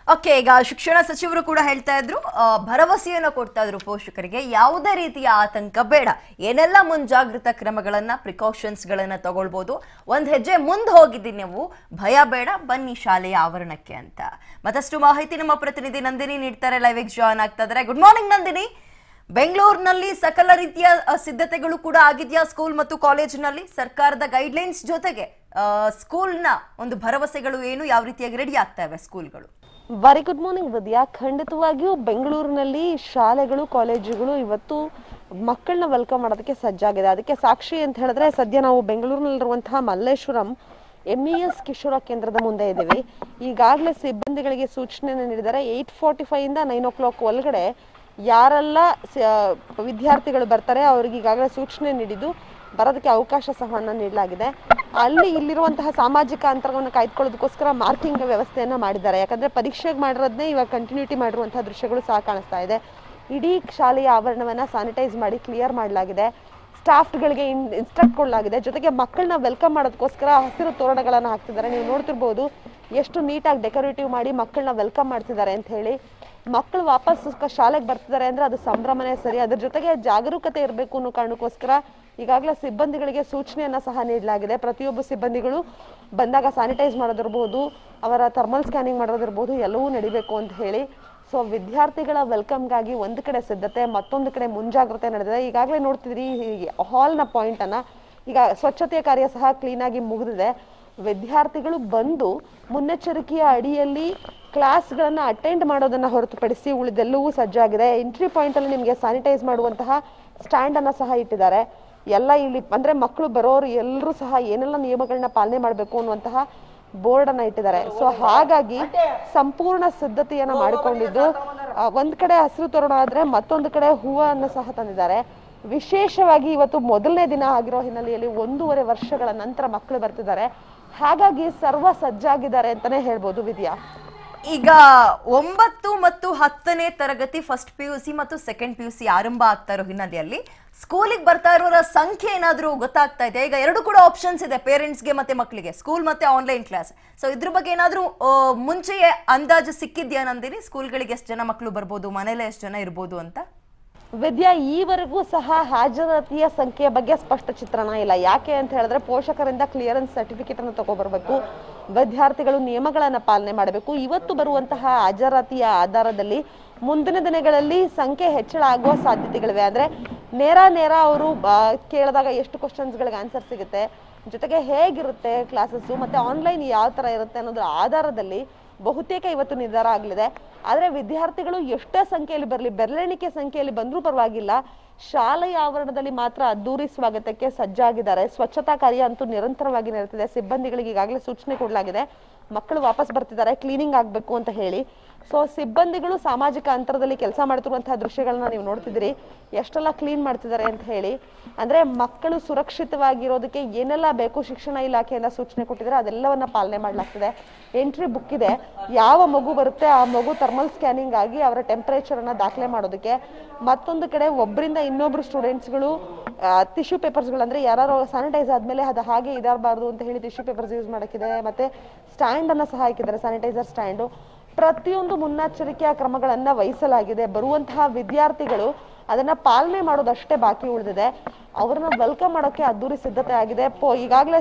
okay ಈಗ ಶಿಕ್ಷಣ ಸಚಿವರು ಕೂಡ ಹೇಳ್ತಾ ಇದ್ರು ಆ, ಭರವಸೆಯನ್ನು ಕೊಡ್ತಾ ಇದ್ರು ಪೋಷಕರಿಗೆ ಯಾವುದೇ ರೀತಿಯ ಆತಂಕ ಬೇಡ ಏನೆಲ್ಲ ಮುಂಜಾಗ್ರತಾ ಕ್ರಮಗಳನ್ನ ಪ್ರಿಕಾಷನ್ಸ್ ಗಳನ್ನ ತಗೊಳ್ಬಹುದು ಒಂದ್ ಹೆಜ್ಜೆ ಮುಂದೆ ಹೋಗಿದ್ದೀನಿ ನೀವು ಭಯ ಬೇಡ ಬನ್ನಿ ಶಾಲೆಯ ಆವರಣಕ್ಕೆ ಅಂತ ಮತ್ತಷ್ಟು ಮಾಹಿತಿ ನಮ್ಮ ಪ್ರತಿನಿಧಿ ನಂದಿನಿ ನೀಡ್ತಾರೆ ಲೈವ್ ಜಾಯ್ನ್ ಆಗ್ತಾ ಇದ್ದಾರೆ ಗುಡ್ ಮಾರ್ನಿಂಗ್ ನಂದಿನಿ ಬೆಂಗಳೂರಿನಲ್ಲಿ ಸಕಲ ರೀತಿಯ ಅ, ಸಿದ್ಧತೆಗಳು ಕೂಡ ಆಗಿದೆಯಾ ಸ್ಕೂಲ್ ಮತ್ತು ಕಾಲೇಜಿನಲ್ಲಿ ಸರ್ಕಾರದ ಗೈಡ್ಲೈನ್ಸ್ ಜೊತೆಗೆ ಆ, ಸ್ಕೂಲ್ನ ಒಂದು ಭರವಸೆಗಳು ಏನು ಯಾವ ರೀತಿಯಾಗಿ ರೆಡಿ ಆಗ್ತಾ ಇವೆ ಸ್ಕೂಲ್ಗಳು ವೆರಿ ಗುಡ್ ಮಾರ್ನಿಂಗ್ ವಿದ್ಯಾ ಖಂಡಿತವಾಗಿಯೂ ಬೆಂಗಳೂರಿನಲ್ಲಿ ಶಾಲೆಗಳು ಕಾಲೇಜುಗಳು ಇವತ್ತು ಮಕ್ಕಳನ್ನ ವೆಲ್ಕಮ್ ಮಾಡೋದಕ್ಕೆ ಸಜ್ಜಾಗಿದೆ ಅದಕ್ಕೆ ಸಾಕ್ಷಿ ಅಂತ ಹೇಳಿದ್ರೆ ಸದ್ಯ ನಾವು ಬೆಂಗಳೂರಿನಲ್ಲಿರುವಂತಹ Malleshwaram M E S Kishora ಕೇಂದ್ರದ ಮುಂದೆ ಇದ್ದೀವಿ ಈಗಾಗಲೇ ಸಿಬ್ಬಂದಿಗಳಿಗೆ ಸೂಚನೆ ನೀಡಿದ್ದಾರೆ ಏಯ್ಟ್ ಫಾರ್ಟಿ ಫೈವ್ ಇಂದ ನೈನ್ ಓ ಕ್ಲಾಕ್ ಒಳಗಡೆ ಯಾರೆಲ್ಲ ಸ- ವಿದ್ಯಾರ್ಥಿಗಳು ಬರ್ತಾರೆ ಅವ್ರಿಗೆ ಈಗಾಗಲೇ ಸೂಚನೆ ನೀಡಿದ್ದು ಬರೋದಕ್ಕೆ ಅವಕಾಶ ಸಹವನ್ನು ನೀಡಲಾಗಿದೆ ಅಲ್ಲಿ ಇಲ್ಲಿರುವಂತಹ ಸಾಮಾಜಿಕ ಅಂತರವನ್ನು ಕಾಯ್ದುಕೊಳ್ಳೋದಕ್ಕೋಸ್ಕರ ಮಾರ್ಕಿಂಗ್ ವ್ಯವಸ್ಥೆಯನ್ನ ಮಾಡಿದ್ದಾರೆ ಯಾಕಂದ್ರೆ ಪರೀಕ್ಷೆಗೆ ಮಾಡಿರೋದನ್ನೇ ಇವಾಗ ಕಂಟಿನ್ಯೂಟಿ ಮಾಡಿರುವಂತಹ ದೃಶ್ಯಗಳು ಸಹ ಕಾಣಿಸ್ತಾ ಇದೆ ಇಡೀ ಶಾಲೆಯ ಆವರಣವನ್ನ ಸ್ಯಾನಿಟೈಸ್ ಮಾಡಿ ಕ್ಲಿಯರ್ ಮಾಡಲಾಗಿದೆ ಸ್ಟಾಫ್ಗಳಿಗೆ ಇನ್ಸ್ಟ್ರಕ್ಟ್ ಕೊಡಲಾಗಿದೆ ಜೊತೆಗೆ ಮಕ್ಕಳನ್ನ ವೆಲ್ಕಮ್ ಮಾಡೋದಕ್ಕೋಸ್ಕರ ಹಸಿರು ತೋರಣಗಳನ್ನ ಹಾಕ್ತಿದ್ದಾರೆ ನೀವು ನೋಡ್ತಿರ್ಬೋದು ಎಷ್ಟು ನೀಟಾಗಿ ಡೆಕೋರೇಟಿವ್ ಮಾಡಿ ಮಕ್ಕಳನ್ನ ವೆಲ್ಕಮ್ ಮಾಡ್ತಿದ್ದಾರೆ ಅಂತ ಹೇಳಿ ಮಕ್ಕಳು ವಾಪಸ್ ಕ- ಶಾಲೆಗೆ ಬರ್ತಿದ್ದಾರೆ ಅಂದ್ರೆ ಅದು ಸಂಭ್ರಮನೇ ಸರಿ ಅದ್ರ ಜೊತೆಗೆ ಜಾಗರೂಕತೆ ಇರಬೇಕು ಅನ್ನೋ ಕಾರಣಕ್ಕೋಸ್ಕರ ಈಗಾಗಲೇ ಸಿಬ್ಬಂದಿಗಳಿಗೆ ಸೂಚನೆಯನ್ನ ಸಹ ನೀಡಲಾಗಿದೆ ಪ್ರತಿಯೊಬ್ಬ ಸಿಬ್ಬಂದಿಗಳು ಬಂದಾಗ ಸ್ಯಾನಿಟೈಸ್ ಮಾಡೋದಿರ್ಬೋದು ಅವರ ಥರ್ಮಲ್ ಸ್ಕ್ಯಾನಿಂಗ್ ಮಾಡೋದಿರ್ಬೋದು ಎಲ್ಲವೂ ನಡಿಬೇಕು ಅಂತ ಹೇಳಿ ಸೊ ವಿದ್ಯಾರ್ಥಿಗಳ ವೆಲ್ಕಮ್ಗಾಗಿ ಒಂದು ಕಡೆ ಸಿದ್ಧತೆ ಮತ್ತೊಂದು ಕಡೆ ಮುಂಜಾಗ್ರತೆ ನಡೆದಿದೆ ಈಗಾಗಲೇ ನೋಡ್ತಿದ್ರಿ ಹಾಲ್ನ ಪಾಯಿಂಟ್ ಅನ್ನ ಈಗ ಸ್ವಚ್ಛತೆಯ ಕಾರ್ಯ ಸಹ ಕ್ಲೀನ್ ಆಗಿ ಮುಗಿದಿದೆ ವಿದ್ಯಾರ್ಥಿಗಳು ಬಂದು ಮುನ್ನೆಚ್ಚರಿಕೆಯ ಅಡಿಯಲ್ಲಿ ಕ್ಲಾಸ್ಗಳನ್ನ ಅಟೆಂಡ್ ಮಾಡೋದನ್ನ ಹೊರತುಪಡಿಸಿ ಉಳಿದೆಲ್ಲವೂ ಸಜ್ಜಾಗಿದೆ ಎಂಟ್ರಿ ಪಾಯಿಂಟ್ ಅಲ್ಲಿ ನಿಮಗೆ ಸ್ಯಾನಿಟೈಸ್ ಮಾಡುವಂತಹ ಸ್ಟ್ಯಾಂಡ್ ಅನ್ನ ಸಹ ಇಟ್ಟಿದ್ದಾರೆ ಎಲ್ಲ ಇಲ್ಲಿ ಅಂದ್ರೆ ಮಕ್ಕಳು ಬರೋರು ಎಲ್ಲರೂ ಸಹ ಏನೆಲ್ಲ ನಿಯಮಗಳನ್ನ ಪಾಲನೆ ಮಾಡಬೇಕು ಅನ್ನುವಂತಹ ಬೋರ್ಡ್ ಅನ್ನ ಇಟ್ಟಿದ್ದಾರೆ ಸೊ ಹಾಗಾಗಿ ಸಂಪೂರ್ಣ ಸಿದ್ಧತೆಯನ್ನ ಮಾಡಿಕೊಂಡಿದ್ದು ಆ, ಒಂದ್ ಕಡೆ ಹಸಿರು ತೋರಣ ಆದ್ರೆ ಮತ್ತೊಂದು ಕಡೆ ಹೂವನ್ನ ಸಹ ತಂದಿದ್ದಾರೆ ವಿಶೇಷವಾಗಿ ಇವತ್ತು ಮೊದಲನೇ ದಿನ ಆಗಿರೋ ಹಿನ್ನೆಲೆಯಲ್ಲಿ ಒಂದೂವರೆ ವರ್ಷಗಳ ನಂತರ ಮಕ್ಕಳು ಬರ್ತಿದ್ದಾರೆ ಹಾಗಾಗಿ ಸರ್ವ ಸಜ್ಜಾಗಿದ್ದಾರೆ ಅಂತಾನೆ ಹೇಳ್ಬೋದು ವಿದ್ಯಾ ಈಗ ಒಂಬತ್ತು ಮತ್ತು ಹತ್ತನೇ ತರಗತಿ ಫಸ್ಟ್ ಪಿ ಯು ಸಿ ಮತ್ತು ಸೆಕೆಂಡ್ ಪಿ ಯು ಸಿ ಆರಂಭ ಆಗ್ತಾ ಇರೋ ಹಿನ್ನೆಲೆಯಲ್ಲಿ ಸ್ಕೂಲಿಗೆ ಬರ್ತಾ ಇರೋರ ಸಂಖ್ಯೆ ಏನಾದರೂ ಗೊತ್ತಾಗ್ತಾ ಇದೆ ಈಗ ಎರಡು ಕೂಡ ಆಪ್ಷನ್ಸ್ ಇದೆ ಪೇರೆಂಟ್ಸ್ಗೆ ಮತ್ತೆ ಮಕ್ಕಳಿಗೆ ಸ್ಕೂಲ್ ಮತ್ತೆ ಆನ್ಲೈನ್ ಕ್ಲಾಸ್ ಸೊ ಇದ್ರ ಬಗ್ಗೆ ಏನಾದರೂ ಮುಂಚೆಯೇ ಅಂದಾಜು ಸಿಕ್ಕಿದ್ಯಾ ನಂದಿನಿ ಸ್ಕೂಲ್ಗಳಿಗೆ ಎಷ್ಟು ಜನ ಮಕ್ಕಳು ಬರ್ಬೋದು ಮನೇಲೆ ಎಷ್ಟು ಜನ ಇರ್ಬೋದು ಅಂತ ವಿದ್ಯಾ ಈವರೆಗೂ ಸಹ ಹಾಜರಾತಿಯ ಸಂಖ್ಯೆಯ ಬಗ್ಗೆ ಸ್ಪಷ್ಟ ಚಿತ್ರಣ ಇಲ್ಲ ಯಾಕೆ ಅಂತ ಹೇಳಿದ್ರೆ ಪೋಷಕರಿಂದ ಕ್ಲಿಯರೆನ್ಸ್ ಸರ್ಟಿಫಿಕೇಟ್ ಅನ್ನು ತಗೋಬರ್ಬೇಕು ವಿದ್ಯಾರ್ಥಿಗಳು ನಿಯಮಗಳನ್ನ ಪಾಲನೆ ಮಾಡಬೇಕು ಇವತ್ತು ಬರುವಂತಹ ಹಾಜರಾತಿಯ ಆಧಾರದಲ್ಲಿ ಮುಂದಿನ ದಿನಗಳಲ್ಲಿ ಸಂಖ್ಯೆ ಹೆಚ್ಚಳ ಆಗುವ ಸಾಧ್ಯತೆಗಳಿವೆ ಅಂದ್ರೆ ನೇರ ನೇರ ಅವರು ಕೇಳಿದಾಗ ಎಷ್ಟು ಕ್ವಶನ್ಸ್ಗಳಿಗೆ ಆನ್ಸರ್ ಸಿಗುತ್ತೆ ಜೊತೆಗೆ ಹೇಗಿರುತ್ತೆ ಕ್ಲಾಸಸ್ಸು ಮತ್ತೆ ಆನ್ಲೈನ್ ಯಾವ ತರ ಇರುತ್ತೆ ಅನ್ನೋದ್ರ ಆಧಾರದಲ್ಲಿ ಬಹುತೇಕ ಇವತ್ತು ನಿರ್ಧಾರ ಆಗಲಿದೆ ಆದ್ರೆ ವಿದ್ಯಾರ್ಥಿಗಳು ಎಷ್ಟೇ ಸಂಖ್ಯೆಯಲ್ಲಿ ಬರಲಿ ಬೆರಳೆಣಿಕೆ ಸಂಖ್ಯೆಯಲ್ಲಿ ಬಂದರೂ ಪರವಾಗಿಲ್ಲ ಶಾಲೆಯ ಆವರಣದಲ್ಲಿ ಮಾತ್ರ ಅದ್ದೂರಿ ಸ್ವಾಗತಕ್ಕೆ ಸಜ್ಜಾಗಿದ್ದಾರೆ ಸ್ವಚ್ಛತಾ ಕಾರ್ಯ ಅಂತೂ ನಿರಂತರವಾಗಿ ನಡೆಯುತ್ತಿದೆ ಸಿಬ್ಬಂದಿಗಳಿಗೆ ಈಗಾಗಲೇ ಸೂಚನೆ ಕೊಡಲಾಗಿದೆ ಮಕ್ಕಳು ವಾಪಸ್ ಬರ್ತಿದ್ದಾರೆ ಕ್ಲೀನಿಂಗ್ ಆಗಬೇಕು ಅಂತ ಹೇಳಿ ಸೊ ಸಿಬ್ಬಂದಿಗಳು ಸಾಮಾಜಿಕ ಅಂತರದಲ್ಲಿ ಕೆಲಸ ಮಾಡ್ತಿರುವಂತಹ ದೃಶ್ಯಗಳನ್ನ ನೀವು ನೋಡ್ತಿದ್ದೀರಿ ಎಷ್ಟೆಲ್ಲ ಕ್ಲೀನ್ ಮಾಡ್ತಿದ್ದಾರೆ ಅಂತ ಹೇಳಿ ಅಂದ್ರೆ ಮಕ್ಕಳು ಸುರಕ್ಷಿತವಾಗಿರೋದಕ್ಕೆ ಏನೆಲ್ಲ ಬೇಕು ಶಿಕ್ಷಣ ಇಲಾಖೆಯಿಂದ ಸೂಚನೆ ಕೊಟ್ಟಿದ್ದಾರೆ ಅದೆಲ್ಲವನ್ನ ಪಾಲನೆ ಮಾಡಲಾಗ್ತಿದೆ ಎಂಟ್ರಿ ಬುಕ್ ಇದೆ ಯಾವ ಮಗು ಬರುತ್ತೆ ಆ ಮಗು ಥರ್ಮಲ್ ಸ್ಕ್ಯಾನಿಂಗ್ ಆಗಿ ಅವರ ಟೆಂಪರೇಚರ್ ಅನ್ನ ದಾಖಲೆ ಮಾಡೋದಕ್ಕೆ ಮತ್ತೊಂದು ಕಡೆ ಒಬ್ಬರಿಂದ ಇನ್ನೊಬ್ರು ಸ್ಟೂಡೆಂಟ್ಸ್ಗಳು ಟಿಶ್ಯೂ ಪೇಪರ್ಸ್ಗಳು ಅಂದ್ರೆ ಯಾರು ಸ್ಯಾನಿಟೈಸ್ ಆದ್ಮೇಲೆ ಅದು ಹಾಗೆ ಇದಾಗಬಾರ್ದು ಅಂತ ಹೇಳಿ ಟಿಶ್ಯೂ ಪೇಪರ್ಸ್ ಯೂಸ್ ಮಾಡಕ್ಕಿದೆ ಮತ್ತೆ ಸ್ಟ್ಯಾಂಡ್ ಅನ್ನ ಸಹ ಹಾಕಿದ್ದಾರೆ ಸ್ಯಾನಿಟೈಸರ್ ಸ್ಟ್ಯಾಂಡು ಪ್ರತಿಯೊಂದು ಮುನ್ನೆಚ್ಚರಿಕೆಯ ಕ್ರಮಗಳನ್ನ ವಹಿಸಲಾಗಿದೆ ಬರುವಂತಹ ವಿದ್ಯಾರ್ಥಿಗಳು ಅದನ್ನ ಪಾಲನೆ ಮಾಡೋದಷ್ಟೇ ಬಾಕಿ ಉಳಿದಿದೆ ಅವ್ರನ್ನ ವೆಲ್ಕಮ್ ಮಾಡೋಕೆ ಅದ್ದೂರಿ ಸಿದ್ಧತೆ ಆಗಿದೆ ಪೋ ಈಗಾಗಲೇ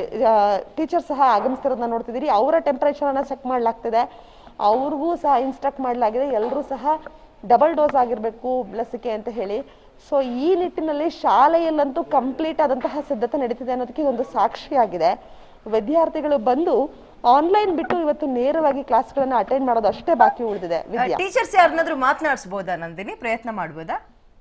ಟೀಚರ್ ಸಹ ಆಗಮಿಸ್ತಿರೋದನ್ನ ನೋಡ್ತಿದ್ದೀರಿ ಅವರ ಟೆಂಪರೇಚರ್ ಅನ್ನ ಚೆಕ್ ಮಾಡ್ಲಾಗ್ತಿದೆ ಅವ್ರಿಗೂ ಸಹ ಇನ್ಸ್ಟ್ರಕ್ಟ್ ಮಾಡಲಾಗಿದೆ ಎಲ್ಲರೂ ಸಹ ಡಬಲ್ ಡೋಸ್ ಆಗಿರಬೇಕು ಲಸಿಕೆ ಅಂತ ಹೇಳಿ ಸೊ ಈ ನಿಟ್ಟಿನಲ್ಲಿ ಶಾಲೆಯಲ್ಲಂತೂ ಕಂಪ್ಲೀಟ್ ಆದಂತಹ ಸಿದ್ಧತೆ ನಡೀತಿದೆ ಅನ್ನೋದಕ್ಕೆ ಇದೊಂದು ಸಾಕ್ಷಿಯಾಗಿದೆ ವಿದ್ಯಾರ್ಥಿಗಳು ಬಂದು ಆನ್ಲೈನ್ ಬಿಟ್ಟು ಇವತ್ತು ನೇರವಾಗಿ ಕ್ಲಾಸ್ಗಳನ್ನ ಅಟೆಂಡ್ ಮಾಡೋದು ಅಷ್ಟೇ ಬಾಕಿ ಉಳಿದಿದೆ ವಿದ್ಯಾ ಟೀಚರ್ಸ್ ಯಾರನ್ನಾದ್ರೂ ಮಾತನಾಡಿಸ್ಬೋದಾ ನಂದಿನಿ ಪ್ರಯತ್ನ ಮಾಡ್ಬೋದಾ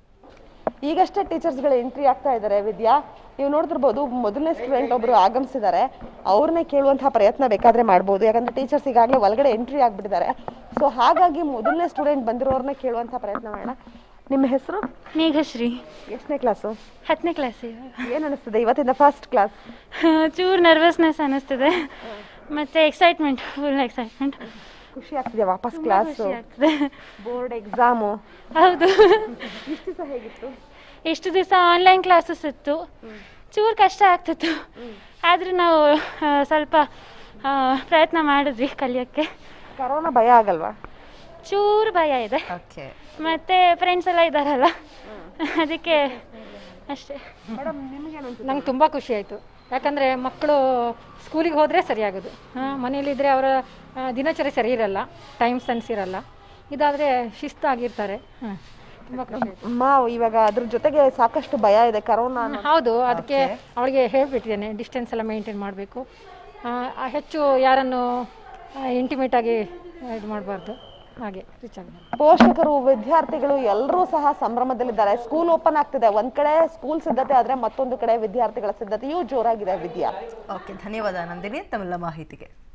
ಈಗಷ್ಟೇ ಟೀಚರ್ಸ್ಗಳು ಎಂಟ್ರಿ ಆಗ್ತಾ ಇದ್ದಾರೆ ವಿದ್ಯಾ ನೀವು ನೋಡ್ತಿರ್ಬೋದು ಮೊದಲನೇ ಸ್ಟೂಡೆಂಟ್ ಒಬ್ರು ಆಗಮಿಸಿದ್ದಾರೆ ಅವ್ರನ್ನೇ ಕೇಳುವಂತಹ ಪ್ರಯತ್ನ ಬೇಕಾದ್ರೆ ಮಾಡ್ಬೋದು ಯಾಕಂದ್ರೆ ಟೀಚರ್ಸ್ ಈಗಾಗಲೇ ಒಳಗಡೆ ಎಂಟ್ರಿ ಆಗ್ಬಿಟ್ಟಿದ್ದಾರೆ ಸೊ ಹಾಗಾಗಿ ಮೊದಲನೇ ಸ್ಟೂಡೆಂಟ್ ಬಂದಿರೋರ್ನ ಕೇಳುವಂತಹ ಪ್ರಯತ್ನ ಮಾಡೋಣ ನಿಮ್ಮ ಹೆಸರು ಮೇಘಶ್ರೀ ಎಷ್ಟನೇ ಕ್ಲಾಸು ಹತ್ತನೇ ಕ್ಲಾಸ್ ಏನ್ ಅನಿಸ್ತದೆ ಇವತ್ತಿಂದ ಫಸ್ಟ್ ಕ್ಲಾಸ್ ಚೂರು ನರ್ವಸ್ನೆಸ್ ಅನ್ನಿಸ್ತಿದೆ ಮತ್ತೆ ಎಕ್ಸೈಟ್ಮೆಂಟ್ ಫುಲ್ ಎಕ್ಸೈಟ್ಮೆಂಟ್ ಖುಷಿ ಆಗ್ತಿದೆ ವಾಪಸ್ ಕ್ಲಾಸ್ ಖುಷಿ ಆಗ್ತದೆ ಬೋರ್ಡ್ ಎಕ್ಸಾಮು ಹೌದು ಇಷ್ಟು ದಿವಸ ಹೇಗಿತ್ತು ಎಷ್ಟು ದಿವಸ ಆನ್ಲೈನ್ ಕ್ಲಾಸಸ್ ಇತ್ತು ಚೂರು ಕಷ್ಟ ಆಗ್ತಿತ್ತು ಆದರೂ ನಾವು ಆ, ಸ್ವಲ್ಪ ಆ, ಪ್ರಯತ್ನ ಮಾಡಿದ್ವಿ ಕಲಿಯೋಕ್ಕೆ ಕರೋನಾ ಭಯ ಆಗಲ್ವಾ ಚೂರು ಭಯ ಇದೆ ಓಕೆ ಮತ್ತೆ ಫ್ರೆಂಡ್ಸ್ ಎಲ್ಲ ಇದ್ದಾರಲ್ಲ ಅದಕ್ಕೆ ಅಷ್ಟೇ ನಂಗೆ ತುಂಬ ಖುಷಿ ಆಯಿತು ಯಾಕಂದರೆ ಮಕ್ಕಳು ಸ್ಕೂಲಿಗೆ ಹೋದರೆ ಸರಿಯಾಗೋದು ಹಾಂ ಮನೇಲಿದ್ದರೆ ಅವರ ಆ, ದಿನಚರಿ ಸರಿ ಇರಲ್ಲ ಟೈಮ್ ಸೆನ್ಸ್ ಇರಲ್ಲ ಇದಾದರೆ ಶಿಸ್ತಾಗಿರ್ತಾರೆ ಹಾಂ ತುಂಬ ಖುಷಿ ಆಯಿತು ಅಮ್ಮ ಇವಾಗ ಅದ್ರ ಜೊತೆಗೆ ಸಾಕಷ್ಟು ಭಯ ಇದೆ ಕರೋನಾ ಅನ್ನೋ- ಹೌದು ಅದಕ್ಕೆ ಅವಳಿಗೆ ಹೇಳ್ಬಿಟ್ಟಿದ್ದೇನೆ ಡಿಸ್ಟೆನ್ಸ್ ಎಲ್ಲ ಮೇಂಟೈನ್ ಮಾಡಬೇಕು ಹೆಚ್ಚು ಯಾರನ್ನು ಇಂಟಿಮೇಟ್ ಆಗಿ ಇದು ಮಾಡಬಾರ್ದು ಹಾಗೆ ರೀಚ್ ಆಗಿದೆ ಪೋಷಕರು ವಿದ್ಯಾರ್ಥಿಗಳು ಎಲ್ಲರೂ ಸಹ ಸಂಭ್ರಮದಲ್ಲಿದ್ದಾರೆ ಸ್ಕೂಲ್ ಓಪನ್ ಆಗ್ತಿದೆ ಒಂದ್ ಕಡೆ ಸ್ಕೂಲ್ ಸಿದ್ಧತೆ ಆದ್ರೆ ಮತ್ತೊಂದು ಕಡೆ ವಿದ್ಯಾರ್ಥಿಗಳ ಸಿದ್ಧತೆಯೂ ಜೋರಾಗಿದೆ ವಿದ್ಯಾ ಓಕೆ ಧನ್ಯವಾದ ನಂದಿನಿ ತಮ್ಮೆಲ್ಲ ಮಾಹಿತಿಗೆ